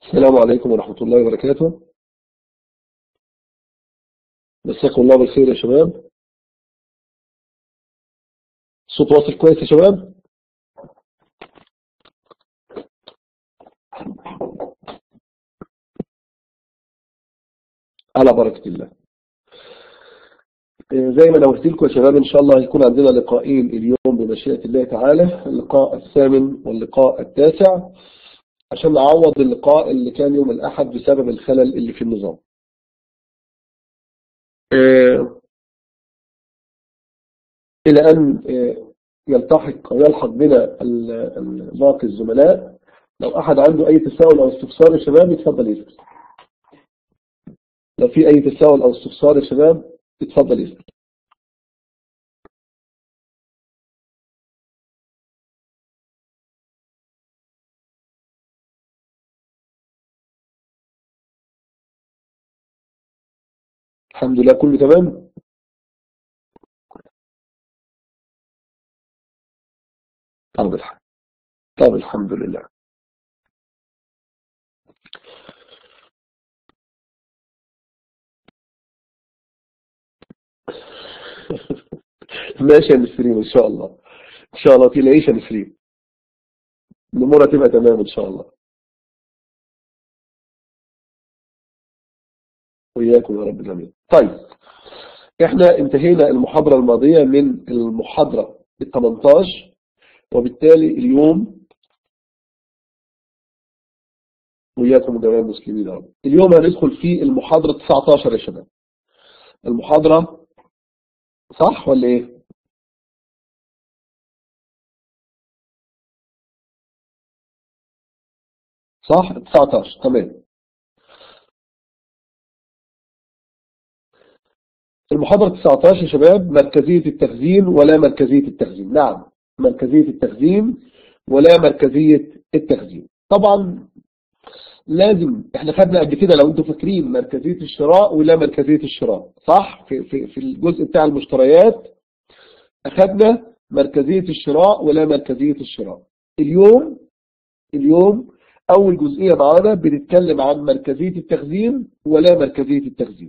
السلام عليكم ورحمة الله وبركاته مساكم الله بالخير يا شباب الصوت واصل كويس يا شباب على بركة الله زي ما نوهت لكم يا شباب إن شاء الله هيكون عندنا لقاءين اليوم بمشيئة الله تعالى اللقاء الثامن واللقاء التاسع عشان نعوض اللقاء اللي كان يوم الأحد بسبب الخلل اللي في النظام إلى أن يلتحق أو يلحق بنا باقي الزملاء لو أحد عنده أي تساؤل أو استفسار يا شباب يتفضل يسأل لو في أي تساؤل أو استفسار يا شباب يتفضل يسأل الحمد لله كله تمام طب الحمد طب الحمد لله ماشي يا نسرين ان شاء الله ان شاء الله تلاقيش يا نسرين الامور هتبقى تمام ان شاء الله وإياكم يا رب العالمين طيب احنا انتهينا المحاضرة الماضية من المحاضرة ال 18 وبالتالي اليوم وإياكم جميع المسلمين يا رب اليوم هندخل في المحاضرة 19 يا شباب المحاضرة صح ولا ايه صح 19 تمام المحاضرة 19 يا شباب مركزية التخزين ولا مركزية التخزين نعم مركزية التخزين ولا مركزية التخزين طبعا لازم احنا خدنا قبل كده لو انتم فاكرين مركزية الشراء ولا مركزية الشراء صح في, في, في الجزء بتاع المشتريات اخدنا مركزية الشراء ولا مركزية الشراء اليوم اليوم اول جزئية معانا بنتكلم عن مركزية التخزين ولا مركزية التخزين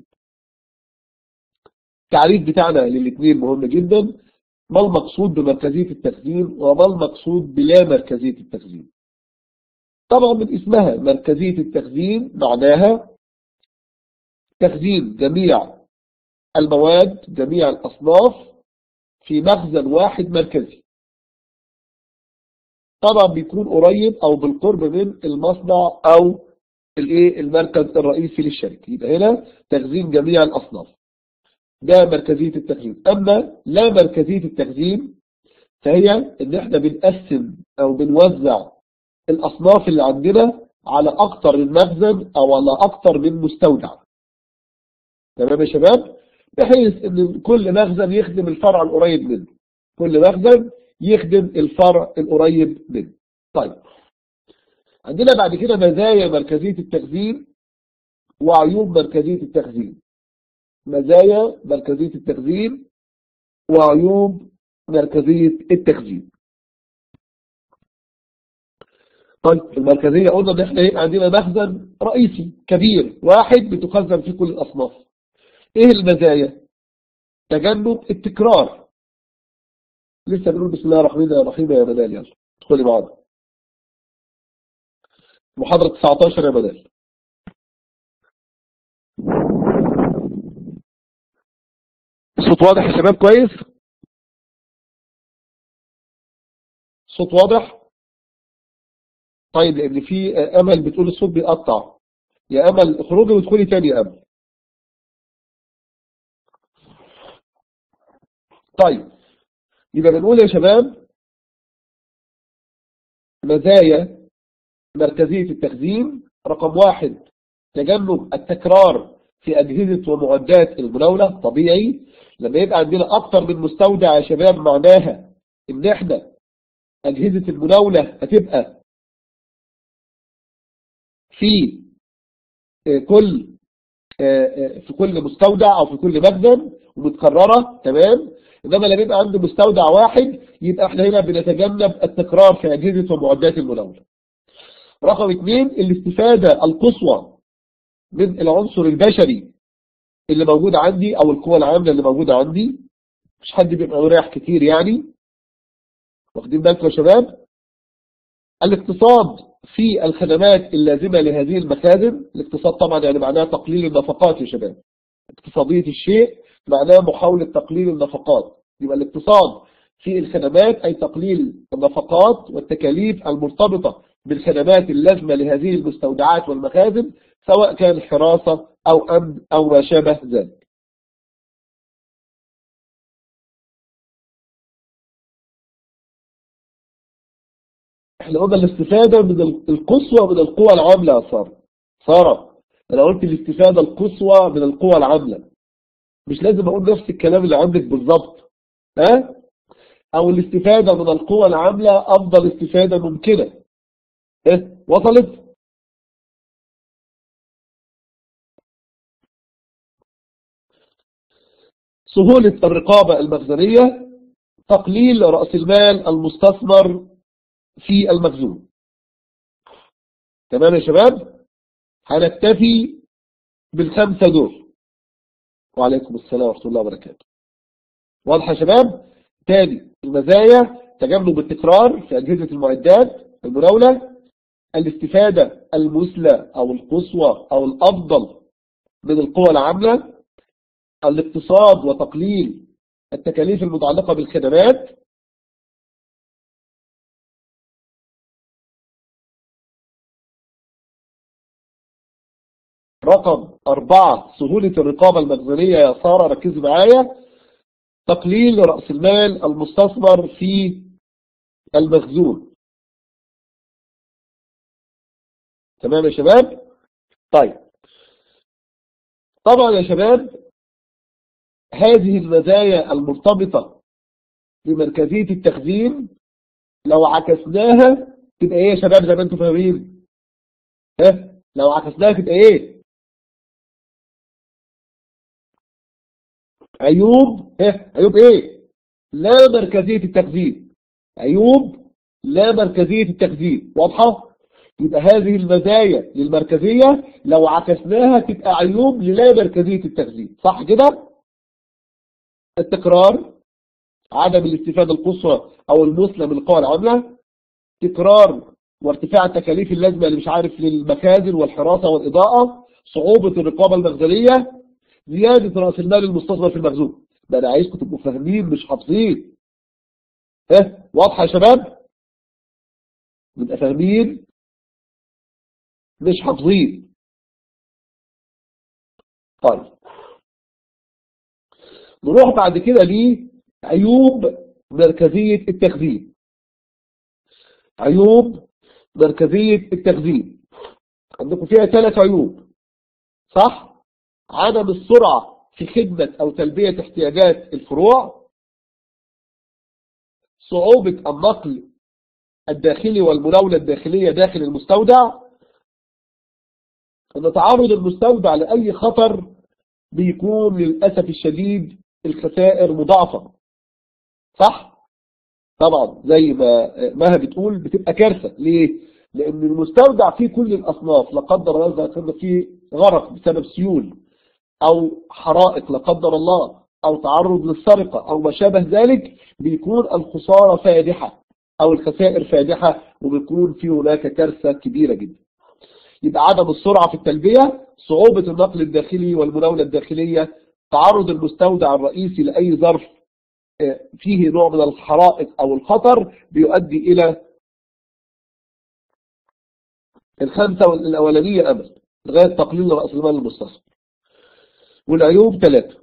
التعريف بتاعنا للاثنين مهم جدا ما المقصود بمركزية التخزين وما المقصود بلا مركزية التخزين طبعا من اسمها مركزية التخزين معناها تخزين جميع المواد جميع الأصناف في مخزن واحد مركزي طبعا بيكون قريب أو بالقرب من المصنع أو الايه المركز الرئيسي للشركة يبقى هنا تخزين جميع الأصناف ده مركزية التخزين أما لا مركزية التخزين فهي ان احنا بنقسم او بنوزع الاصناف اللي عندنا على اكتر من مخزن او على اكتر من مستودع تمام يا شباب بحيث ان كل مخزن يخدم الفرع القريب منه كل مخزن يخدم الفرع القريب منه طيب عندنا بعد كده مزايا مركزية التخزين وعيوب مركزية التخزين مزايا مركزية التخزين وعيوب مركزية التخزين طيب المركزية قلنا ان احنا يبقى عندنا مخزن رئيسي كبير واحد بتخزن فيه كل الاصناف ايه المزايا تجنب التكرار لسه بنقول بسم الله الرحمن الرحيم يا بدال يلا ادخلي معانا محاضرة 19 يا بدال الصوت واضح يا شباب كويس صوت واضح طيب لان في امل بتقول الصوت بيقطع يا امل اخرجي وادخلي تاني يا امل طيب يبقى بنقول يا شباب مزايا مركزية التخزين رقم واحد تجنب التكرار في أجهزة ومعدات المناولة طبيعي لما يبقى عندنا أكتر من مستودع يا شباب معناها إن إحنا أجهزة المناولة هتبقى في كل في كل مستودع أو في كل مخزن ومتكررة تمام إنما لما يبقى عنده مستودع واحد يبقى إحنا هنا بنتجنب التكرار في أجهزة ومعدات المناولة رقم اثنين الاستفادة القصوى من العنصر البشري اللي موجود عندي او القوى العاملة اللي موجودة عندي مش حد بيبقى مريح كتير يعني واخدين بالكم يا شباب الاقتصاد في الخدمات اللازمة لهذه المخازن الاقتصاد طبعا يعني معناه تقليل النفقات يا شباب اقتصادية الشيء معناه محاولة تقليل النفقات يبقى الاقتصاد في الخدمات أي تقليل النفقات والتكاليف المرتبطة بالخدمات اللازمة لهذه المستودعات والمخازن سواء كان حراسة أو أمن أو ما شابه ذلك احنا قلنا الاستفادة من القصوى من القوى العاملة يا سارة سارة انا قلت الاستفادة القصوى من القوى العاملة مش لازم اقول نفس الكلام اللي عندك بالظبط ها او الاستفادة من القوى العاملة افضل استفادة ممكنة ها وصلت سهولة الرقابة المخزنية تقليل رأس المال المستثمر في المخزون تمام يا شباب هنكتفي بالخمسة دول وعليكم السلام ورحمة الله وبركاته واضح يا شباب تاني المزايا تجنب التكرار في أجهزة المعدات المناولة الاستفادة المثلى أو القصوى أو الأفضل من القوى العاملة الاقتصاد وتقليل التكاليف المتعلقة بالخدمات رقم أربعة سهولة الرقابة المخزنية يا سارة ركزوا معايا تقليل رأس المال المستثمر في المخزون تمام يا شباب طيب طبعا يا شباب هذه المزايا المرتبطة بمركزية التخزين لو عكسناها تبقى ايه يا شباب زي ما انتم فاهمين ها لو عكسناها تبقى ايه عيوب ها عيوب ايه لا مركزية التخزين عيوب لا مركزية التخزين واضحة يبقى هذه المزايا للمركزية لو عكسناها تبقى عيوب للا مركزية التخزين صح كده التكرار عدم الاستفادة القصوى او المثلى من القوى العاملة تكرار وارتفاع التكاليف اللازمة اللي مش عارف للمخازن والحراسة والإضاءة صعوبة الرقابة المخزنية زيادة رأس المال المستثمر في المخزون ده أنا عايزكم تبقوا فاهمين مش حافظين ها واضحة يا شباب نبقى فاهمين مش حافظين طيب نروح بعد كده لعيوب مركزية التخزين عيوب مركزية التخزين عندكم فيها ثلاث عيوب صح؟ عدم السرعة في خدمة أو تلبية احتياجات الفروع صعوبة النقل الداخلي والمناولة الداخلية داخل المستودع أن تعرض المستودع لأي خطر بيكون للأسف الشديد الخسائر مضاعفة صح؟ طبعا زي ما مها بتقول بتبقى كارثة ليه؟ لأن المستودع فيه كل الأصناف لا قدر الله إذا فيه غرق بسبب سيول أو حرائق لا قدر الله أو تعرض للسرقة أو ما شابه ذلك بيكون الخسارة فادحة أو الخسائر فادحة وبيكون في هناك كارثة كبيرة جدا يبقى عدم السرعة في التلبية صعوبة النقل الداخلي والمناولة الداخلية تعرض المستودع الرئيسي لأي ظرف فيه نوع من الحرائق أو الخطر بيؤدي إلى الخمسة الأولانية أمل لغاية تقليل رأس المال المستثمر والعيوب ثلاثة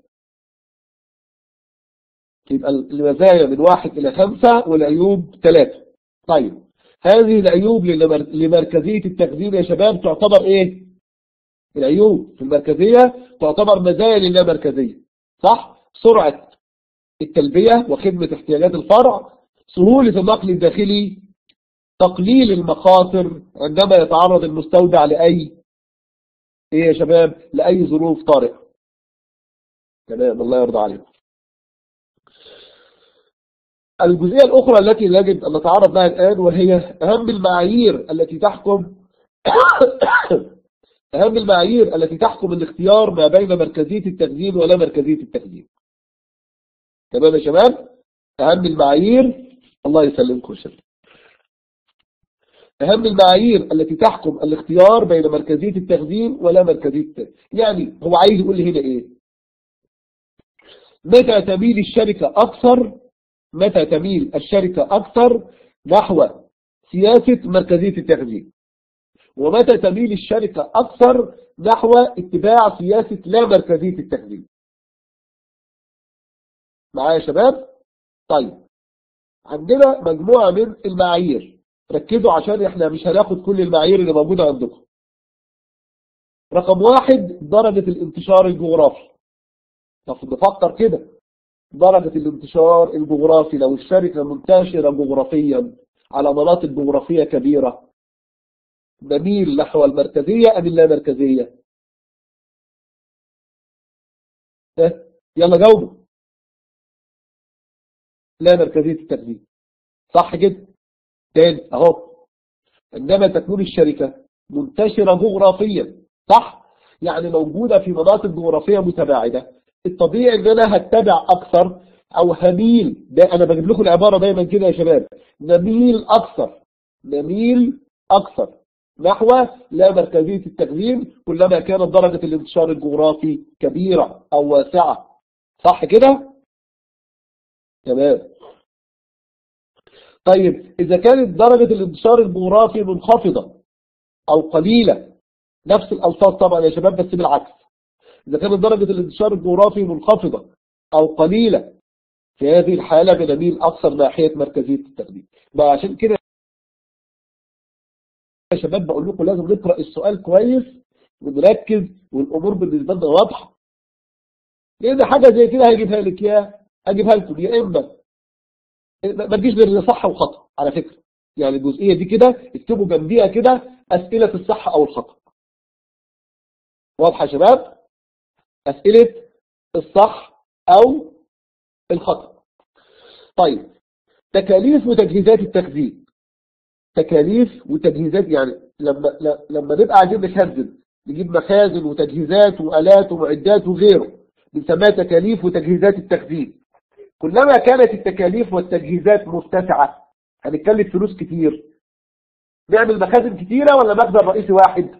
يبقى المزايا من واحد إلى خمسة والعيوب ثلاثة طيب هذه العيوب لمركزية التخزين يا شباب تعتبر ايه العيوب في المركزية تعتبر مزايا للامركزية صح سرعة التلبية وخدمة احتياجات الفرع سهولة النقل الداخلي تقليل المخاطر عندما يتعرض المستودع لأي ايه يا شباب لأي ظروف طارئة تمام الله يرضى عليكم الجزئية الأخرى التي يجب أن نتعرض لها الآن وهي أهم المعايير التي تحكم أهم المعايير التي تحكم الاختيار ما بين مركزية التخزين ولا مركزية التخزين تمام يا شباب أهم المعايير الله يسلمكم شباب أهم المعايير التي تحكم الاختيار بين مركزية التخزين ولا مركزية التخزين يعني هو عايز يقول لي هنا إيه متى تميل الشركة أكثر متى تميل الشركة أكثر نحو سياسة مركزية التخزين ومتى تميل الشركة أكثر نحو اتباع سياسة لا مركزية التخزين معايا يا شباب طيب عندنا مجموعة من المعايير ركزوا عشان احنا مش هناخد كل المعايير اللي موجودة عندكم رقم واحد درجة الانتشار الجغرافي طب نفكر كده درجة الانتشار الجغرافي لو الشركة منتشرة جغرافيا على مناطق جغرافية كبيرة نميل نحو المركزية أم اللامركزية اه يلا جاوبوا لا مركزية التخزين صح كده تاني اهو عندما تكون الشركة منتشرة جغرافيا صح يعني موجودة في مناطق جغرافية متباعدة الطبيعي ان انا هتبع اكثر او هميل ده انا بجيب لكم العبارة دايما كده يا شباب نميل اكثر نميل اكثر نحو لا مركزية التخزين كلما كانت درجة الانتشار الجغرافي كبيرة او واسعة صح كده تمام طيب إذا كانت درجة الانتشار الجغرافي منخفضة أو قليلة نفس الألفاظ طبعا يا شباب بس بالعكس إذا كانت درجة الانتشار الجغرافي منخفضة أو قليلة في هذه الحالة بنميل أكثر ناحية مركزية التقديم عشان كده يا شباب بقول لكم لازم نقرأ السؤال كويس ونركز والأمور بالنسبة لنا واضحة لأن حاجة زي كده هجيبها لك يا أجيبها لكم يا إما ما تجيش غير صح وخطأ على فكرة يعني الجزئية دي كده اكتبوا جنبيها كده أسئلة الصح أو الخطأ واضحة يا شباب أسئلة الصح أو الخطأ طيب تكاليف وتجهيزات التخزين تكاليف وتجهيزات يعني لما لما نبقى عايزين نخزن نجيب مخازن وتجهيزات وآلات ومعدات وغيره بنسميها تكاليف وتجهيزات التخزين كلما كانت التكاليف والتجهيزات مرتفعة هنتكلف فلوس كتير نعمل مخازن كتيرة ولا مخزن رئيسي واحد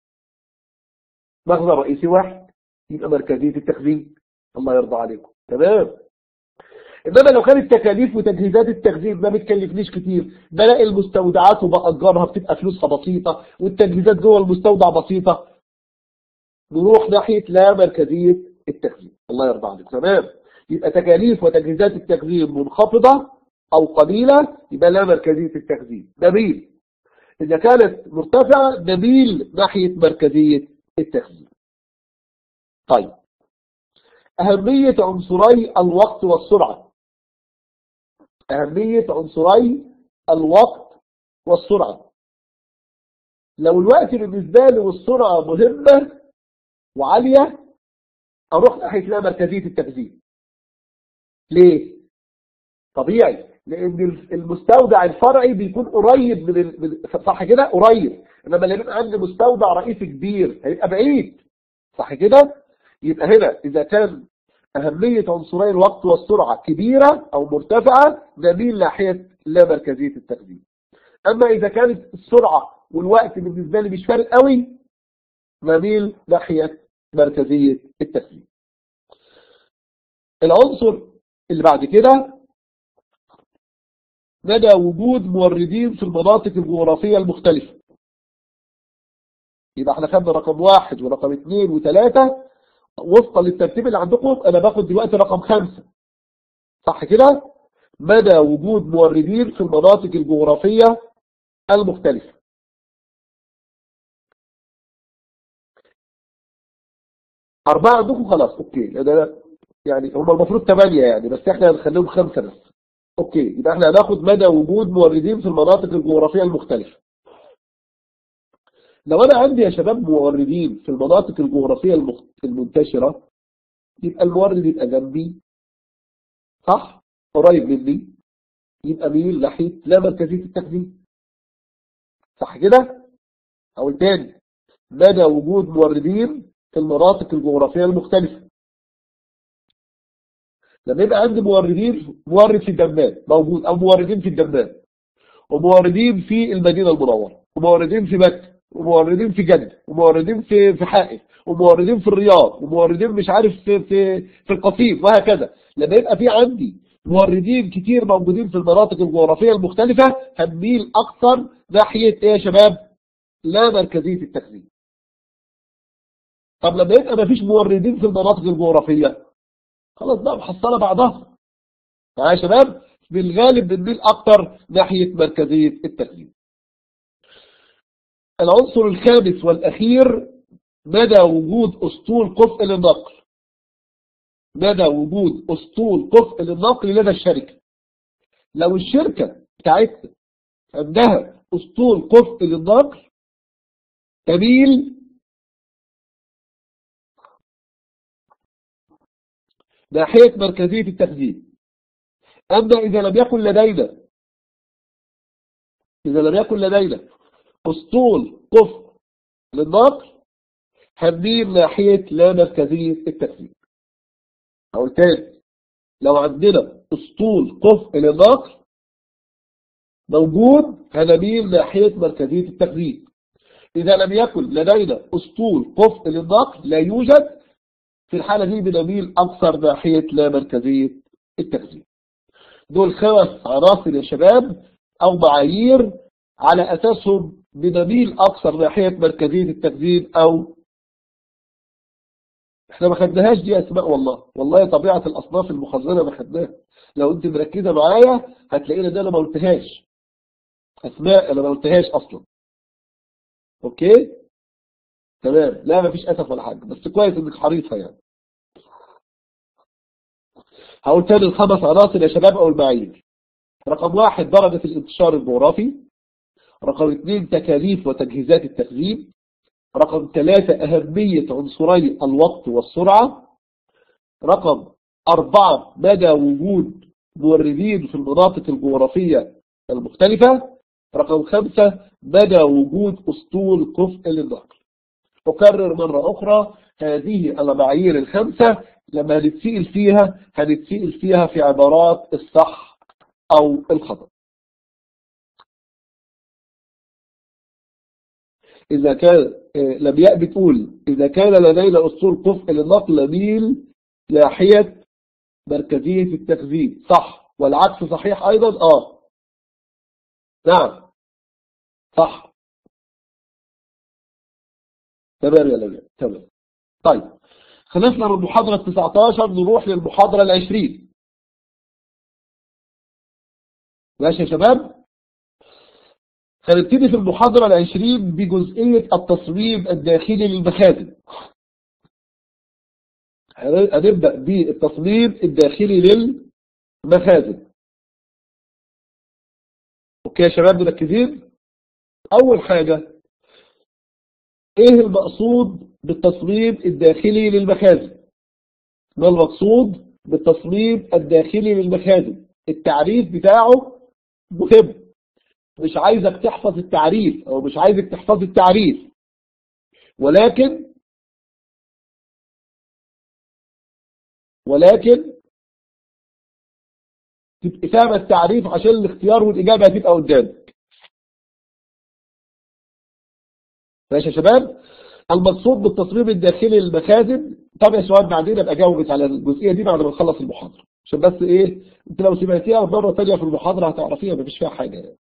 مخزن رئيسي واحد يبقى مركزية التخزين الله يرضى عليكم تمام إنما لو كانت تكاليف وتجهيزات التخزين ما بتكلفنيش كتير بلاقي المستودعات وبأجرها بتبقى فلوسها بسيطة والتجهيزات جوه المستودع بسيطة نروح ناحية لا مركزية التخزين الله يرضى عليكم تمام يبقى تكاليف وتجهيزات التخزين منخفضة أو قليلة يبقى لا مركزية التخزين نميل إذا كانت مرتفعة نميل ناحية مركزية التخزين طيب أهمية عنصري الوقت والسرعة أهمية عنصري الوقت والسرعة لو الوقت بالنسبة لي والسرعة مهمة وعالية أروح ناحية لا مركزية التخزين ليه؟ طبيعي لأن المستودع الفرعي بيكون قريب من ال... صح كده؟ قريب إنما لما يبقى عندي مستودع رئيسي كبير هيبقى بعيد صح كده؟ يبقى هنا إذا كان أهمية عنصري الوقت والسرعة كبيرة أو مرتفعة نميل ناحية لا مركزية التخزين أما إذا كانت السرعة والوقت بالنسبة لي مش فارق قوي نميل ناحية مركزية التخزين العنصر اللي بعد كده مدى وجود موردين في المناطق الجغرافية المختلفة يبقى احنا خدنا رقم واحد ورقم اثنين وثلاثة وفقا للترتيب اللي عندكم انا باخد دلوقتي رقم خمسة صح كده مدى وجود موردين في المناطق الجغرافية المختلفة أربعة عندكم خلاص أوكي لأن يعني هم المفروض ثمانية يعني بس احنا هنخليهم خمسة بس اوكي يبقى احنا هناخد مدى وجود موردين في المناطق الجغرافية المختلفة لو انا عندي يا شباب موردين في المناطق الجغرافية المنتشرة يبقى المورد يبقى جنبي صح قريب مني يبقى ميل ناحية لا مركزية التخزين صح كده أو الثاني مدى وجود موردين في المناطق الجغرافية المختلفة لما يبقى عندي موردين مورد في الدمام موجود أو موردين في الدمام وموردين في المدينة المنورة وموردين في مكة وموردين في جدة وموردين في في حائف وموردين في الرياض وموردين مش عارف في في في القصيم وهكذا لما يبقى في عندي موردين كتير موجودين في المناطق الجغرافية المختلفة هنميل أكثر ناحية إيه يا شباب؟ لا مركزية التخزين. طب لما يبقى ما فيش موردين في المناطق الجغرافية خلاص بقى محصلة بعضها. يا شباب بالغالب بنميل أكثر ناحية مركزية التخزين. العنصر الخامس والأخير مدى وجود أسطول كفء للنقل مدى وجود أسطول كفء للنقل لدى الشركة لو الشركة بتاعتنا عندها أسطول كفء للنقل تميل ناحية مركزية التخزين أما إذا لم يكن لدينا إذا لم يكن لدينا أسطول كفء للنقل هنميل ناحية لا مركزية التخزين أو تاني لو عندنا أسطول كفء للنقل موجود هنميل ناحية مركزية التخزين إذا لم يكن لدينا أسطول كفء للنقل لا يوجد في الحالة دي بنميل أكثر ناحية لا مركزية التخزين دول خمس عناصر يا شباب أو معايير على أساسهم بنميل أكثر ناحية مركزية التخزين أو احنا ما خدناهاش دي اسماء والله والله طبيعة الاصناف المخزنة ما خدناها لو انت مركزة معايا هتلاقينا ده انا ما قلتهاش اسماء انا ما قلتهاش اصلا اوكي تمام لا ما فيش اسف ولا حاجة بس كويس انك حريصة يعني هقول تاني الخمس عناصر يا شباب او المعايير رقم واحد درجة الانتشار الجغرافي رقم اثنين تكاليف وتجهيزات التخزين رقم ثلاثة أهمية عنصري الوقت والسرعة رقم أربعة مدى وجود موردين في المناطق الجغرافية المختلفة رقم خمسة مدى وجود أسطول كفء للنقل أكرر مرة أخرى هذه المعايير الخمسة لما هنتسئل فيها هنتسئل فيها في عبارات الصح أو الخطأ إذا كان لم يأ بتقول إذا كان لدينا أسطول كفء للنقل نميل ناحية مركزية التخزين صح والعكس صحيح أيضا آه نعم صح تمام يا لجأ تمام طيب خلصنا من المحاضرة 19 نروح للمحاضرة العشرين ماشي يا شباب هنبتدي في المحاضرة العشرين بجزئية التصميم الداخلي للمخازن هنبدأ بالتصميم الداخلي للمخازن اوكي يا شباب مركزين اول حاجة ايه المقصود بالتصميم الداخلي للمخازن ما المقصود بالتصميم الداخلي للمخازن التعريف بتاعه مهم مش عايزك تحفظ التعريف او مش عايزك تحفظ التعريف ولكن ولكن تبقى فاهم التعريف عشان الاختيار والإجابة هتبقى قدامك ماشي يا شباب المقصود بالتصميم الداخلي للمخازن طب يا شباب بعدين ابقى اجاوبك على الجزئيه دي بعد ما نخلص المحاضره عشان بس ايه انت لو سمعتيها مره ثانيه في المحاضره هتعرفيها مفيش فيها حاجه يعني.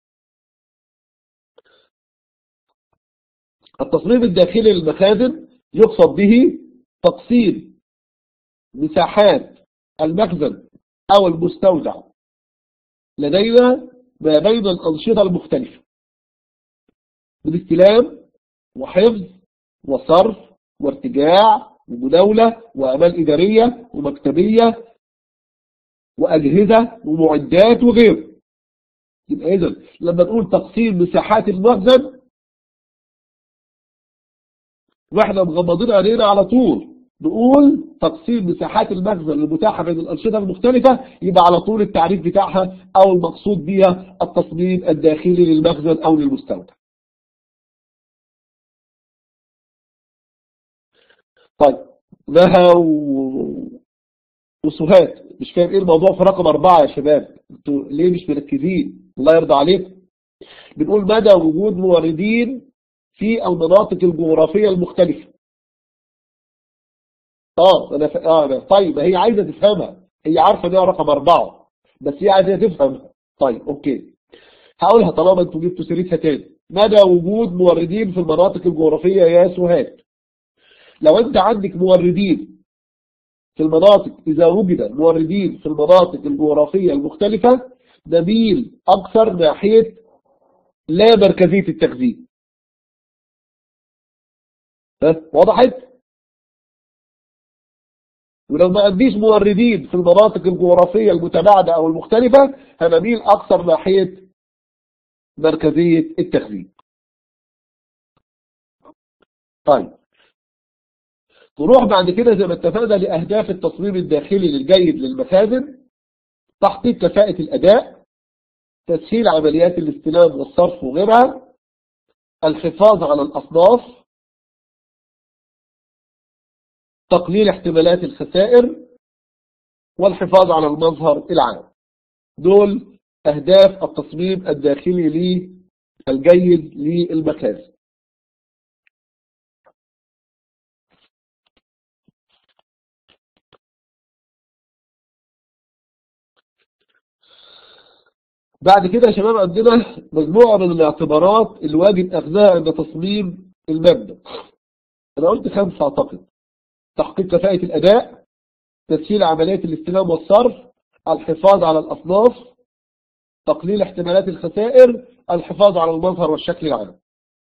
التصميم الداخلي للمخازن يقصد به تقسيم مساحات المخزن أو المستودع لدينا ما بين الأنشطة المختلفة من استلام وحفظ وصرف وارتجاع ومداولة وأعمال إدارية ومكتبية وأجهزة ومعدات وغيره يبقى إذا لما نقول تقسيم مساحات المخزن واحنا مغمضين علينا على طول نقول تقسيم مساحات المخزن المتاحة بين الأنشطة المختلفة يبقى على طول التعريف بتاعها أو المقصود بها التصميم الداخلي للمخزن أو للمستودع طيب نهى و... وسهات مش فاهم ايه الموضوع في رقم اربعة يا شباب انتوا ليه مش مركزين الله يرضى عليكم بنقول مدى وجود موردين في المناطق الجغرافية المختلفة اه انا ف... اه طيب هي عايزة تفهمها هي عارفة ان هي رقم اربعة بس هي عايزة تفهمها طيب اوكي هقولها طالما انتوا جبتوا سيرتها تاني مدى وجود موردين في المناطق الجغرافية يا سهاد لو انت عندك موردين في المناطق إذا وجد موردين في المناطق الجغرافية المختلفة نميل أكثر ناحية لا مركزية التخزين وضحت؟ ولو ما عنديش موردين في المناطق الجغرافية المتباعدة أو المختلفة هنميل أكثر ناحية مركزية التخزين طيب نروح بعد كده زي ما اتفقنا لأهداف التصميم الداخلي للجيد للمخازن تحقيق كفاءة الأداء تسهيل عمليات الاستلام والصرف وغيرها الحفاظ على الأصناف تقليل احتمالات الخسائر والحفاظ على المظهر العام دول أهداف التصميم الداخلي للجيد للمخازن بعد كده يا شباب عندنا مجموعة من الاعتبارات اللي واجب أخذها عند تصميم المبنى أنا قلت خمسة أعتقد تحقيق كفاءة الأداء تسهيل عمليات الاستلام والصرف الحفاظ على الأصناف تقليل احتمالات الخسائر الحفاظ على المظهر والشكل العام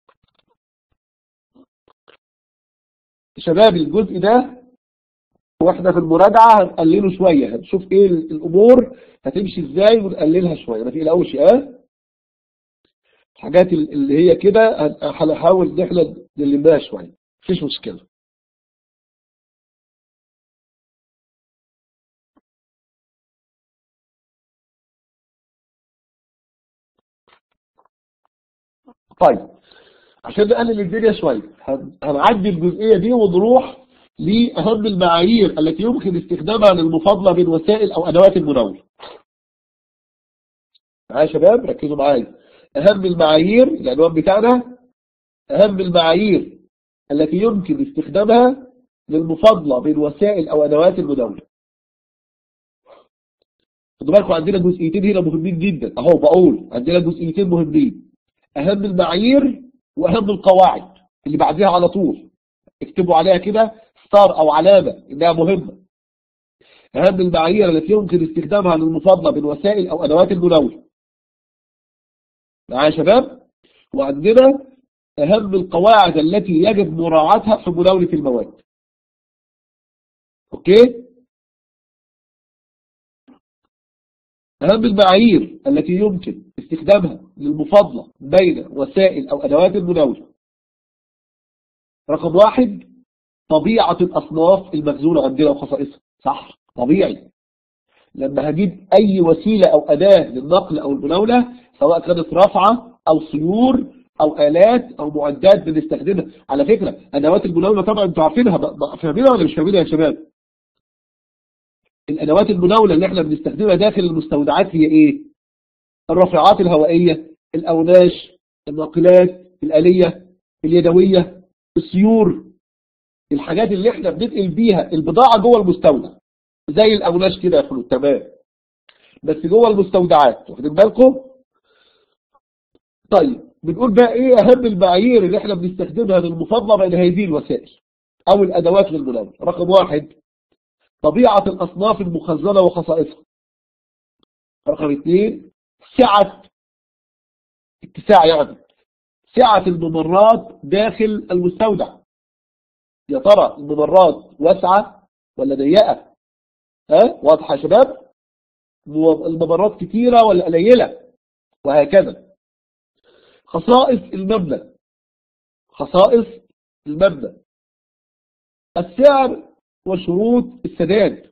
شباب الجزء ده واحنا في المراجعة هنقلله شوية هنشوف ايه الامور هتمشي ازاي ونقللها شوية ما تقلقوش اه الحاجات اللي هي كده هنحاول ان احنا نلمها شوية مفيش مشكلة طيب عشان نقلل الدنيا شوية هنعدي الجزئية دي ونروح لأهم المعايير التي يمكن استخدامها للمفاضلة بين وسائل أو أدوات المناولة معايا يا شباب ركزوا معايا أهم المعايير العنوان بتاعنا أهم المعايير التي يمكن استخدامها للمفاضلة بين وسائل أو أدوات المناولة خدوا بالكم عندنا جزئيتين هنا مهمين جدا أهو بقول عندنا جزئيتين مهمين أهم المعايير وأهم القواعد اللي بعدها على طول اكتبوا عليها كده ستار أو علامة إنها مهمة أهم المعايير التي يمكن استخدامها للمفاضلة بين وسائل أو أدوات المناولة معايا يا شباب وعندنا أهم القواعد التي يجب مراعاتها في مناولة المواد أوكي أهم المعايير التي يمكن استخدامها للمفاضلة بين وسائل أو أدوات المناولة رقم واحد طبيعة الأصناف المخزونة عندنا وخصائصها صح طبيعي لما هجيب أي وسيلة أو أداة للنقل أو المناولة سواء كانت رافعة أو سيور أو آلات أو معدات بنستخدمها على فكرة أدوات المناولة طبعا أنتوا عارفينها فاهمينها ولا مش فاهمينها يا شباب الأدوات المناولة اللي احنا بنستخدمها داخل المستودعات هي إيه الرافعات الهوائية الأوناش الناقلات الآلية اليدوية السيور الحاجات اللي احنا بننقل بيها البضاعة جوه المستودع زي الأوناش كده يا خلود تمام بس جوه المستودعات واخدين بالكم طيب بنقول بقى ايه اهم المعايير اللي احنا بنستخدمها للمفاضله بين هذه الوسائل او الادوات للمناولة رقم واحد طبيعة الاصناف المخزنة وخصائصها رقم اثنين سعة اتساع يعني سعة الممرات داخل المستودع يا ترى الممرات واسعة ولا ضيقة ها واضحة يا شباب الممرات كتيرة ولا قليلة وهكذا خصائص المبنى خصائص المبنى السعر وشروط السداد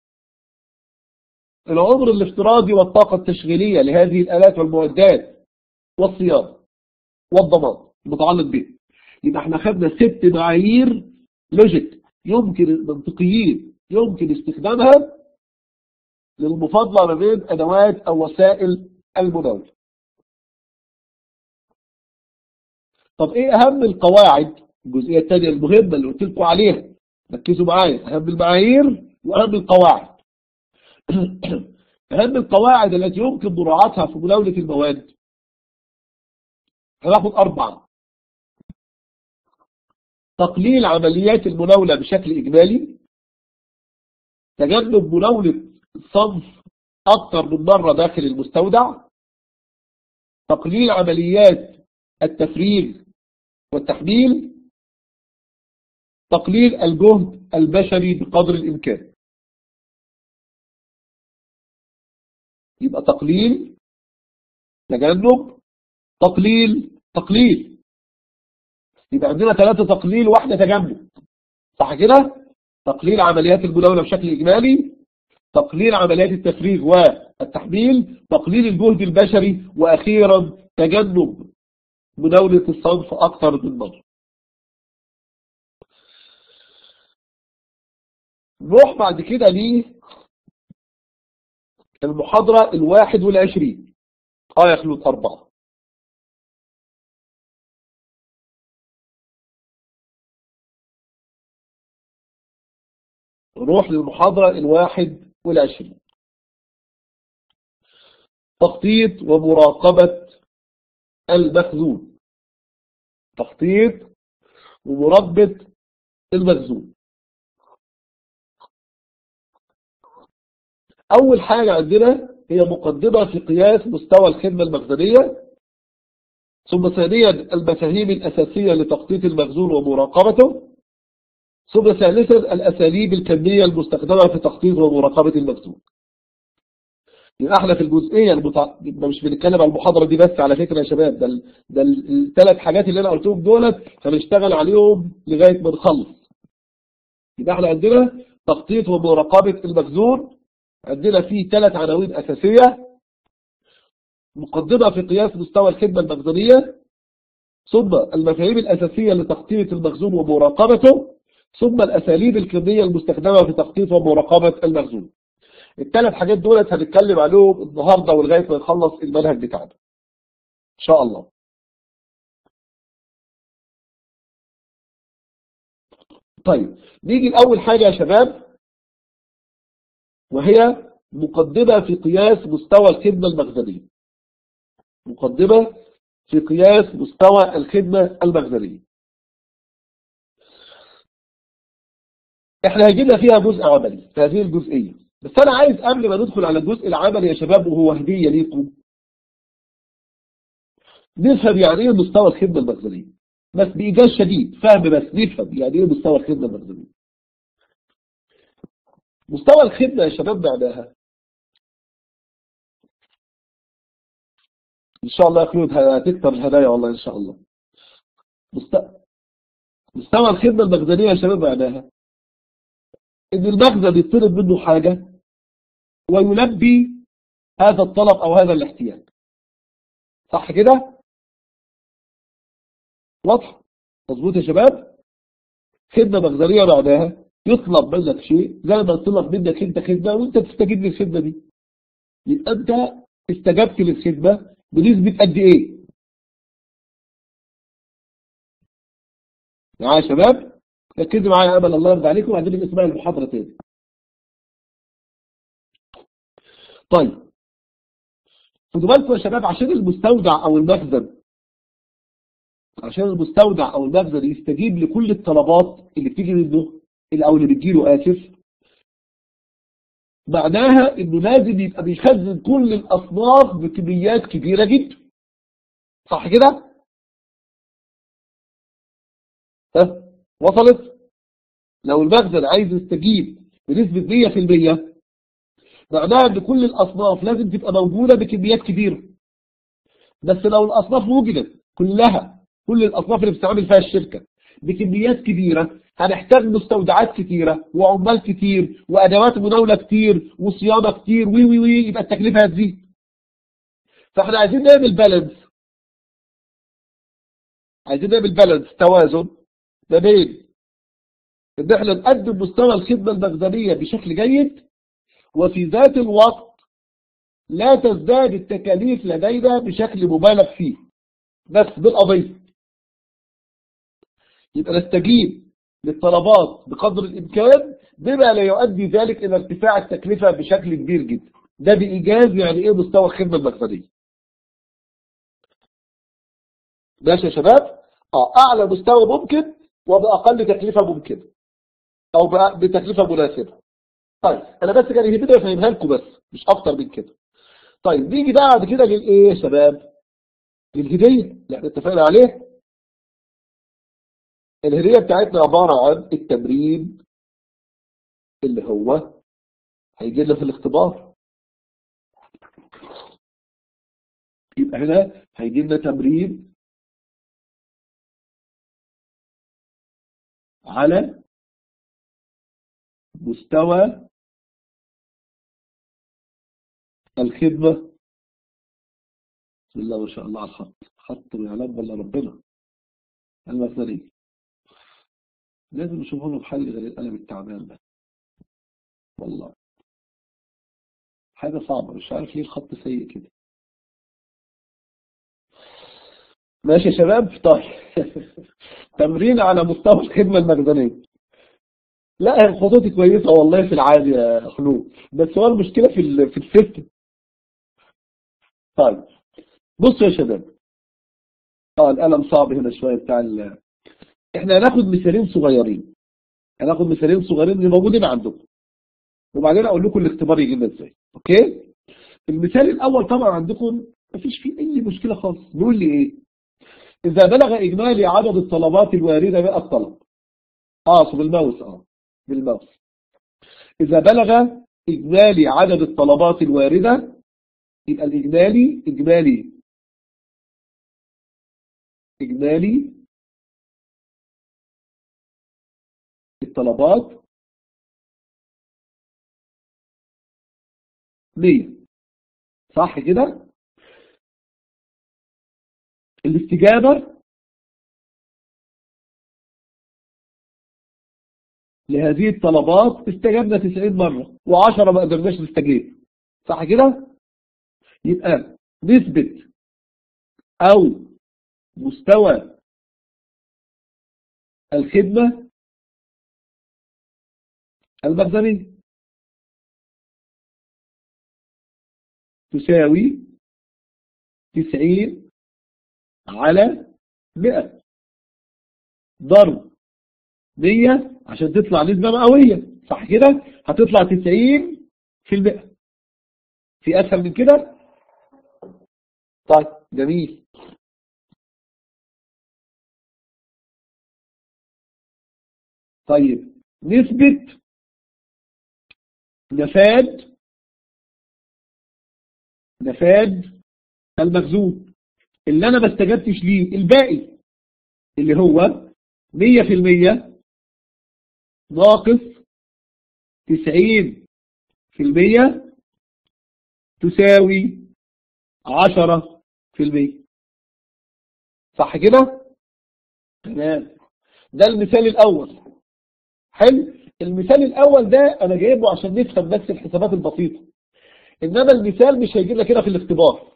العمر الافتراضي والطاقة التشغيلية لهذه الآلات والمعدات والصيانة والضمان المتعلق به يبقى احنا خدنا ست معايير لوجيك يمكن المنطقيين يمكن استخدامها للمفاضلة ما بين أدوات أو وسائل المناولة طب إيه أهم القواعد الجزئية الثانية المهمة اللي قلت لكم عليها ركزوا معايا أهم المعايير وأهم القواعد أهم القواعد التي يمكن مراعاتها في مناولة المواد هناخد أربعة تقليل عمليات المناولة بشكل إجمالي تجنب مناولة صنف أكثر من مرة داخل المستودع تقليل عمليات التفريغ والتحميل تقليل الجهد البشري بقدر الإمكان يبقى تقليل تجنب تقليل تقليل يبقى عندنا ثلاثة تقليل واحدة تجنب صح كده تقليل عمليات المناولة بشكل إجمالي تقليل عمليات التفريغ والتحميل تقليل الجهد البشري وأخيرا تجنب مناولة الصنف أكثر من مرة نروح بعد كده ليه المحاضرة الواحد والعشرين آية خلود أربعة نروح للمحاضرة الواحد والعشرين تخطيط ومراقبة المخزون تخطيط ومربط المخزون أول حاجة عندنا هي مقدمة في قياس مستوى الخدمة المخزنية ثم ثانيا المفاهيم الأساسية لتخطيط المخزون ومراقبته ثم ثالثا الأساليب الكمية المستخدمة في تخطيط ومراقبة المخزون يبقى احنا في الجزئية المتع... مش بنتكلم على المحاضرة دي بس على فكرة يا شباب ده ال... ده الثلاث حاجات اللي انا قلتهم دولت هنشتغل عليهم لغاية ما نخلص يبقى احنا عندنا تخطيط ومراقبة المخزون عندنا فيه ثلاث عناوين أساسية مقدمة في قياس مستوى الخدمة المخزونية ثم المفاهيم الأساسية لتخطيط المخزون ومراقبته ثم الأساليب الكمية المستخدمة في تخطيط ومراقبة المخزون الثلاث حاجات دولت هنتكلم عليهم النهاردة ولغاية ما نخلص المنهج بتاعنا إن شاء الله طيب نيجي لأول حاجة يا شباب وهي مقدمة في قياس مستوى الخدمة المخزنية مقدمة في قياس مستوى الخدمة المخزنية احنا هيجينا فيها جزء عملي في هذه الجزئية بس انا عايز قبل ما ندخل على الجزء العملي يا شباب وهو هدية ليكم نفهم يعني ايه مستوى الخدمة المخزنية بس بإيجاز شديد فهم بس نفهم يعني ايه مستوى الخدمة المخزنية مستوى الخدمة يا شباب معناها إن شاء الله يا خلود هتكتر الهدايا والله إن شاء الله مستوى الخدمة المخزنية يا شباب معناها إن المخزن يطلب منه حاجة ويلبي هذا الطلب أو هذا الاحتياج صح كده؟ واضح؟ مظبوط يا شباب؟ خدمة مخزنية معناها يطلب منك شيء زي ما يطلب منك انت خدمة وانت تستجيب للخدمة دي يبقى انت استجبت للخدمة بنسبة قد ايه معايا يا شباب ركزوا معايا امل الله يرضى عليكم وبعدين اسمعوا المحاضرة تاني طيب خدوا بالكم يا شباب عشان المستودع او المخزن عشان المستودع او المخزن يستجيب لكل الطلبات اللي بتيجي منه او اللي بتجيله اسف معناها انه لازم يبقى بيخزن كل الاصناف بكميات كبيرة جدا صح كده ها وصلت لو المخزن عايز يستجيب بنسبة 100% معناها ان كل الاصناف لازم تبقى موجودة بكميات كبيرة بس لو الاصناف وجدت كلها كل الاصناف اللي بتستعمل فيها الشركة بكميات كبيرة هنحتاج مستودعات كتيرة وعمال كتير وأدوات مناولة كتير وصيانة كتير وي وي وي يبقى التكلفة هتزيد فاحنا عايزين نعمل بالانس عايزين نعمل بالانس توازن ما بين ان احنا نقدم مستوى الخدمة المخزنية بشكل جيد وفي ذات الوقت لا تزداد التكاليف لدينا بشكل مبالغ فيه بس بالقضية يبقى نستجيب للطلبات بقدر الإمكان بما لا يؤدي ذلك إلى ارتفاع التكلفة بشكل كبير جدا ده بإيجاز يعني إيه مستوى الخدمة المخزنية ماشي يا شباب اه اعلى مستوى ممكن وباقل تكلفه ممكنه او بتكلفه مناسبه طيب انا بس كان يهمني افهمها لكم بس مش اكتر من كده طيب نيجي بقى بعد كده للايه يا شباب للهديه اللي احنا اتفقنا عليه الهديه بتاعتنا عباره عن التمرين اللي هو هيجي لنا في الاختبار يبقى هنا هيجي لنا تمرين على مستوى الخدمة بسم الله ما شاء الله على الخط خط ويعلم ولا ربنا المثلي لازم نشوف له بحل غير القلم التعبان ده والله حاجة صعبة مش عارف ليه الخط سيء كده ماشي يا شباب طيب تمرين على مستوى الخدمة المخزنية لا خطوطي كويسة والله في العادي يا خلود بس هو المشكلة في في السيستم طيب بصوا يا شباب اه القلم صعب هنا شوية بتاع ال... احنا هناخد مثالين صغيرين هناخد مثالين صغيرين اللي موجودين عندكم وبعدين اقول لكم الاختبار يجي لنا ازاي اوكي المثال الاول طبعا عندكم مفيش فيه اي مشكلة خالص بيقول لي ايه اذا بلغ اجمالي عدد الطلبات الواردة 100 طلب اه بالماوس اه بالماوس اذا بلغ اجمالي عدد الطلبات الواردة يبقى الاجمالي اجمالي اجمالي الطلبات 100 صح كده الاستجابة لهذه الطلبات استجبنا 90 مرة و10 ما قدرناش نستجيب صح كده يبقى نسبة او مستوى الخدمة المخزنية تساوي 90 على 100 ضرب 100 عشان تطلع نسبة مئوية صح كده هتطلع 90 في المئة في أسهل من كده طيب جميل طيب نسبة نفاد نفاد المخزون اللي انا ما استجبتش ليه الباقي اللي هو 100% ناقص 90% تساوي 10% صح كده تمام ده المثال الاول حلو المثال الاول ده انا جايبه عشان نفهم بس الحسابات البسيطه انما المثال مش هيجي لنا كده في الاختبار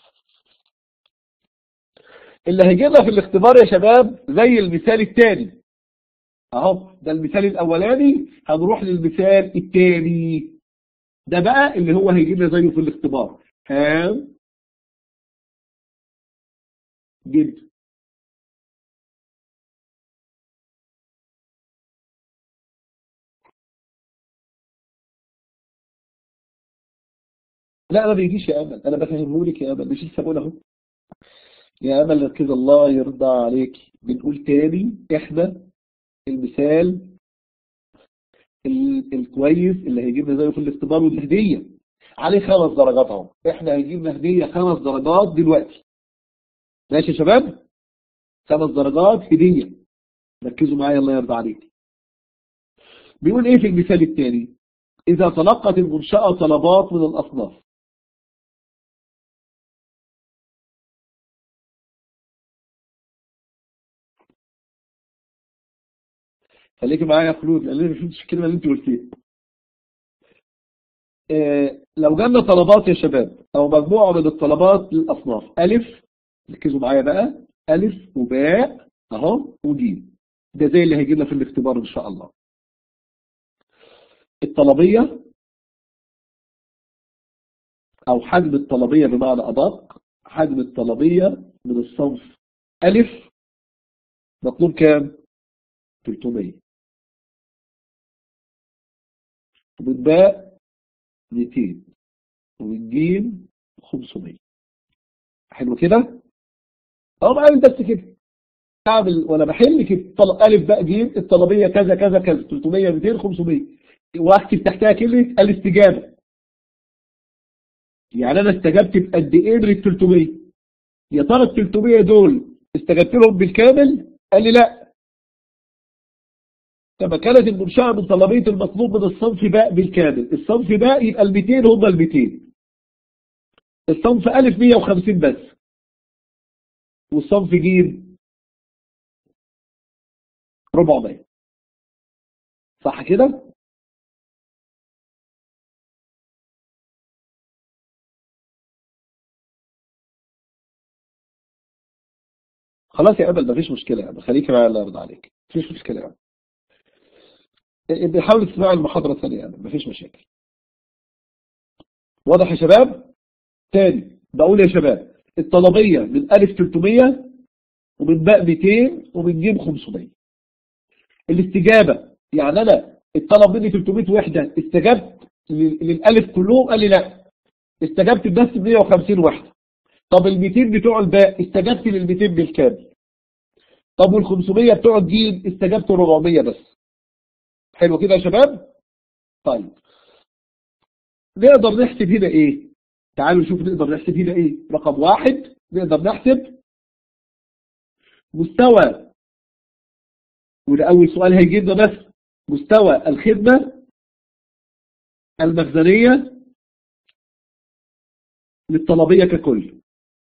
اللي هيجي لنا في الاختبار يا شباب زي المثال الثاني اهو ده المثال الاولاني هنروح للمثال الثاني ده بقى اللي هو هيجي لنا زيه في الاختبار ها جدا لا ما بيجيش يا امل انا بفهمه لك يا امل مش لسه بقول اهو يا امل ركز الله يرضى عليك بنقول تاني احنا المثال ال- الكويس اللي هيجيب لنا زيه في الاختبار والهديه عليه خمس درجات اهو احنا هيجيب لنا هديه خمس درجات دلوقتي ماشي يا شباب خمس درجات هديه ركزوا معايا الله يرضى عليك بيقول ايه في المثال الثاني اذا تلقت المنشأة طلبات من الاصناف خليك معايا يا خلود لان انا ما فهمتش الكلمه اللي انت قلتيها آه، لو جالنا طلبات يا شباب او مجموعه من الطلبات للاصناف الف ركزوا معايا بقى الف وباء اهو وجيم ده زي اللي هيجي لنا في الاختبار ان شاء الله الطلبيه او حجم الطلبيه بمعنى ادق حجم الطلبيه من الصنف الف مطلوب كام 300 ومن باء 200 ومن جيم 500 حلو كده اهو بعمل بس كده اعمل وانا بحل كده طلب الف باء جيم الطلبيه كذا كذا كذا 300 200 500 واكتب تحتها كلمه الاستجابه يعني انا استجبت بقد ايه من ال 300 يا ترى ال 300 دول استجبت لهم بالكامل قال لي لا كما كانت المنشأة من طلبية المطلوب من الصنف باء بالكامل الصنف باء يبقى ال 200 هم ال 200 الصنف ألف 150 بس والصنف جيم 400 صح كده خلاص يا أبل مفيش مشكلة يعني خليك معايا الله يرضى عليك مفيش مشكلة يعني بحاول تسمعوا المحاضرة ثانية يعني مفيش مشاكل واضح يا شباب تاني بقول يا شباب الطلبية من ألف 300 ومن باء 200 ومن جيم 500 الاستجابة يعني أنا الطلب مني 300 وحدة استجبت للألف كلهم قال لي لا استجبت بس 150 وحدة طب ال 200 بتوع الباء استجبت لل 200 بالكامل طب وال 500 بتوع الجيم استجبت 400 بس حلو كده يا شباب طيب نقدر نحسب هنا ايه تعالوا نشوف نقدر نحسب هنا ايه رقم واحد نقدر نحسب مستوى وده اول سؤال هيجي لنا بس مستوى الخدمة المخزنية للطلبية ككل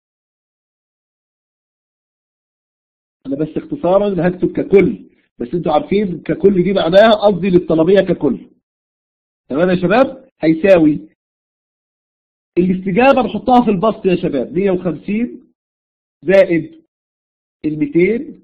انا بس اختصارا هكتب ككل بس انتوا عارفين ككل دي معناها قصدي للطلبية ككل تمام يا شباب هيساوي الاستجابة نحطها في البسط يا شباب 150 زائد ال 200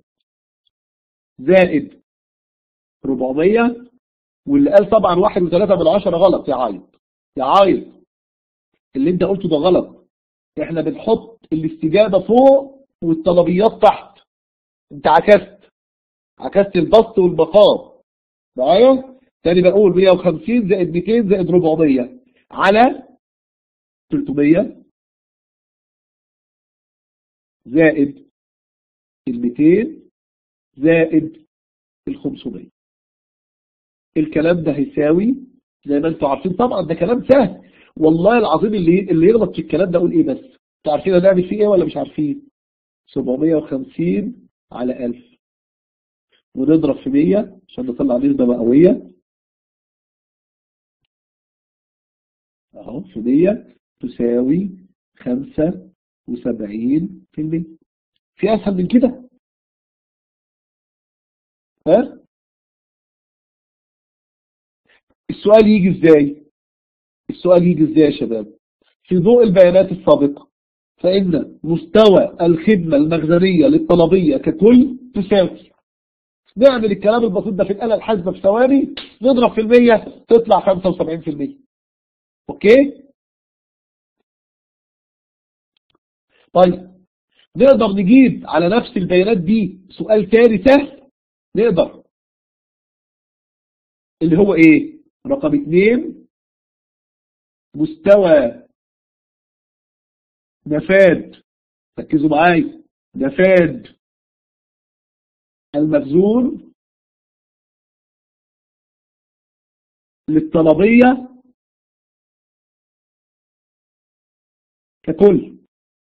زائد 400 واللي قال طبعا واحد وثلاثة من عشرة غلط يا عايض يا عايض اللي انت قلته ده غلط احنا بنحط الاستجابة فوق والطلبيات تحت انت عكست عكست البسط والمقام معايا تاني بقول 150 زائد 200 زائد 400 على 300 زائد ال 200 زائد ال 500 الكلام ده هيساوي زي ما انتم عارفين طبعا ده كلام سهل والله العظيم اللي اللي يغلط في الكلام ده اقول ايه بس انتوا عارفين هنعمل فيه ايه ولا مش عارفين 750 على 1000 ونضرب في 100 عشان نطلع نسبة مئوية اهو في 100 تساوي 75 في المية في اسهل من كده ها السؤال يجي ازاي السؤال يجي ازاي يا شباب في ضوء البيانات السابقة فإن مستوى الخدمة المخزنية للطلبية ككل تساوي نعمل الكلام البسيط ده في الآلة الحاسبة في ثواني نضرب في المية تطلع 75 في المية اوكي طيب نقدر نجيب على نفس البيانات دي سؤال تاني سهل نقدر اللي هو ايه رقم اتنين مستوى نفاد ركزوا معايا نفاد المخزون للطلبية ككل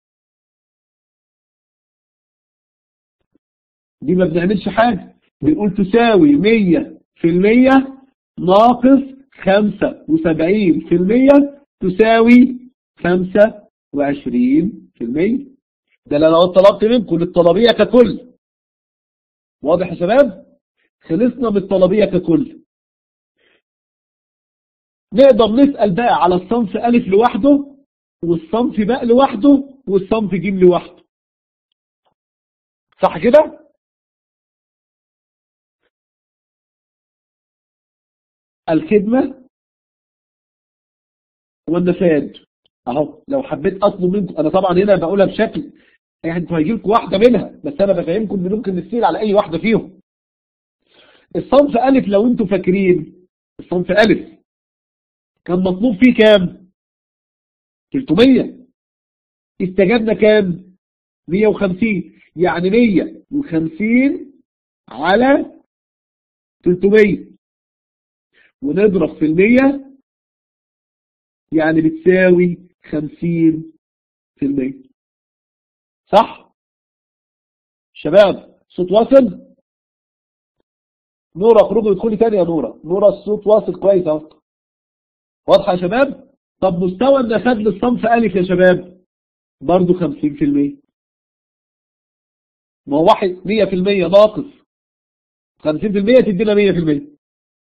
دي ما بنعملش حاجة بنقول تساوي مية في المية ناقص خمسة وسبعين في المية تساوي خمسة وعشرين في المية ده لو طلبت منكم للطلبية ككل واضح يا شباب خلصنا من الطلبية ككل نقدر نسأل بقى على الصنف ألف لوحده والصنف باء لوحده والصنف جيم لوحده صح كده الخدمة والنفاد اهو لو حبيت اطلب منكم انا طبعا هنا بقولها بشكل يعني انتوا هيجي لكم واحده منها بس انا بفهمكم ان ممكن نسير على اي واحده فيهم الصنف الف لو انتوا فاكرين الصنف الف كان مطلوب فيه كام 300 استجبنا كام 150 يعني 150 على 300 ونضرب في المية يعني بتساوي 50 في المية صح شباب صوت واصل نورة اخرجي وادخلي تاني يا نورة نورة الصوت واصل كويس اهو واضحة يا شباب طب مستوى النفاذ للصنف ألف يا شباب برضو 50% ما هو واحد 100% ناقص 50% تدينا 100%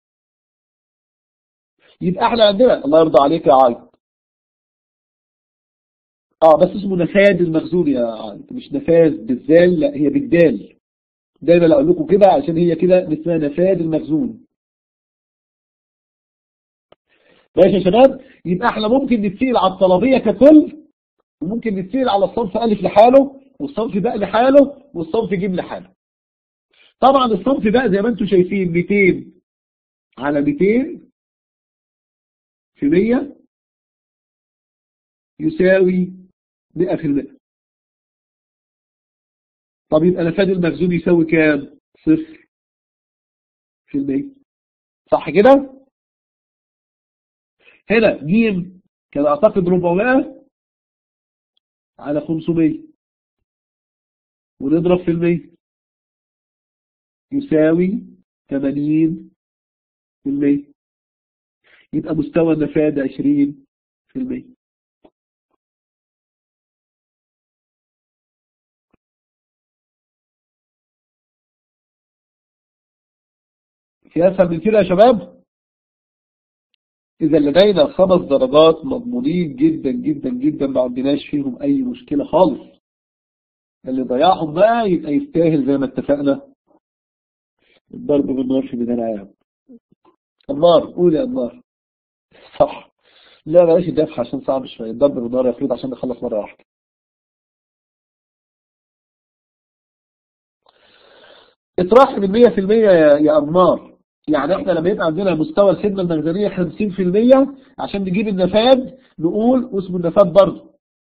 يبقى احنا عندنا الله يرضى عليك يا عايد اه بس اسمه نفاذ المخزون يا عايد مش نفاذ بالذال لا هي بالدال دايما اقول لكم كده عشان هي كده اسمها نفاذ المخزون ماشي يا شباب يبقى احنا ممكن نتسيل على الطلبية ككل وممكن نتسيل على الصنف ألف لحاله والصنف باء لحاله والصنف جيم لحاله طبعا الصنف باء زي ما انتم شايفين 200 على 200 في 100 يساوي 100% طب يبقى نفاذ المخزون يساوي كام صفر في المية صح كده هنا جيم كان اعتقد 400 على 500 ونضرب في المية يساوي 80 في المية يبقى مستوى النفاذ 20 في المية في أسهل من كده يا شباب إذا لدينا خمس درجات مضمونين جدا جدا جدا ما عندناش فيهم أي مشكلة خالص اللي ضيعهم بقى يبقى يستاهل زي ما اتفقنا الضرب بالنار في بداية عام النار قول يا النار صح لا بلاش الدفع عشان صعب شوية الضرب بالنار يفرض عشان نخلص مرة واحدة اطرح من 100% يا يا أنمار يعني احنا لما يبقى عندنا مستوى الخدمة المخزنية 50% عشان نجيب النفاذ نقول واسمه النفاذ برضه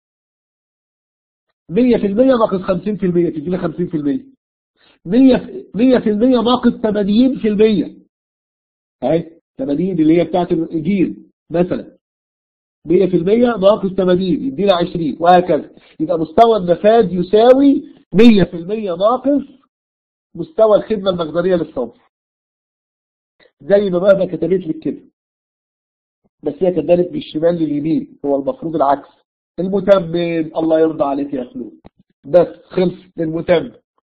100% ناقص 50% تجي لي 50% 100% 100% ناقص 80% اهي 80 اللي هي بتاعت الجيل مثلا 100% ناقص 80 يدينا 20 وهكذا يبقى مستوى النفاذ يساوي 100% ناقص مستوى الخدمة المخزنية للصنف زي ما بقى كتبت لك كده بس هي كتبت بالشمال لليمين هو المفروض العكس المتمم الله يرضى عليك يا خلود بس خلص المتمم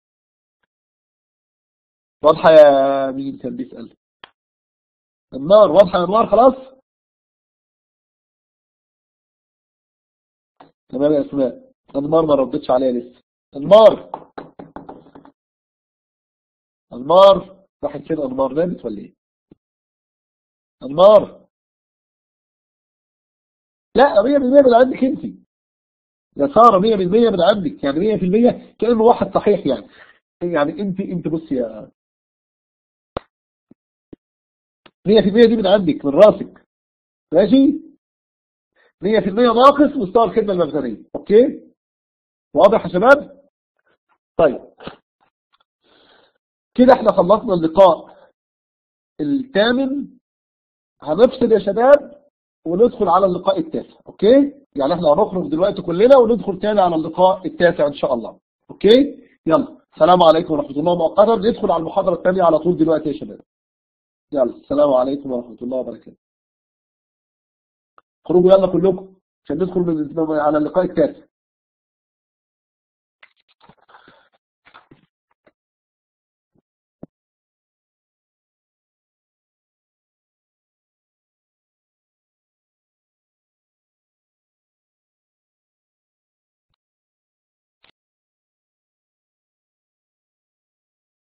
واضحة يا مين كان بيسأل النار واضحة يا النار خلاص تمام يا اسماء النار ما ردتش عليها لسه النار النار راحت فين النار نامت ولا ايه النار لا 100% من عندك انت يا ساره 100% من عندك يعني 100% كانه واحد صحيح يعني يعني انت انت بصي يا 100% دي من عندك من راسك ماشي 100% ناقص مستوى الخدمه المخزنيه اوكي واضح يا شباب طيب كده احنا خلصنا اللقاء الثامن هنفصل يا شباب وندخل على اللقاء التاسع اوكي يعني احنا هنخرج دلوقتي كلنا وندخل تاني على اللقاء التاسع ان شاء الله اوكي يلا السلام عليكم ورحمة الله مؤقتا ندخل على المحاضرة الثانية على طول دلوقتي يا شباب يلا السلام عليكم ورحمة الله وبركاته خرجوا يلا كلكم عشان ندخل على اللقاء التاسع